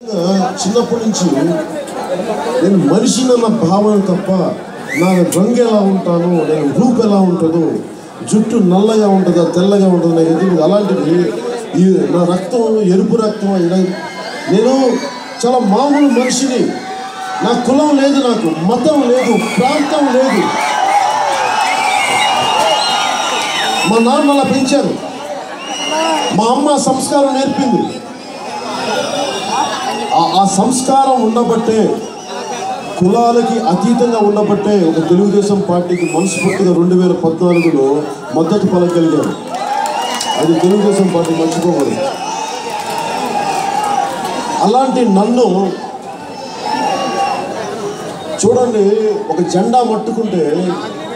చిన్నప్పటి నుంచి నేను మనిషిని అన్న భావన తప్ప నా రంగు ఎలా ఉంటాను నేను రూపు ఎలా ఉంటుందో జుట్టు నల్లగా ఉంటుందా తెల్లగా ఉంటుందా నాకు తెలియదు అలాంటిది ఈ నా రక్తం ఎరుపు రక్తం ఇలా- నేను చాలా మామూలు మనిషిని నా కులం లేదు నాకు మతం లేదు ప్రాంతం లేదు మా నాన్న అలా పెంచారు మా అమ్మ సంస్కారం నేర్పింది ఆ- ఆ సంస్కారం ఉండబట్టే కులాలకి అతీతంగా ఉండబట్టే ఒక తెలుగుదేశం పార్టీకి మనస్ఫూర్తిగా రెండు వేల పద్నాలుగులో మద్దతు పలకగలిగారు అది తెలుగుదేశం పార్టీ మర్చిపోకూడదు అలాంటి నన్ను చూడండి ఒక జెండా మట్టుకుంటే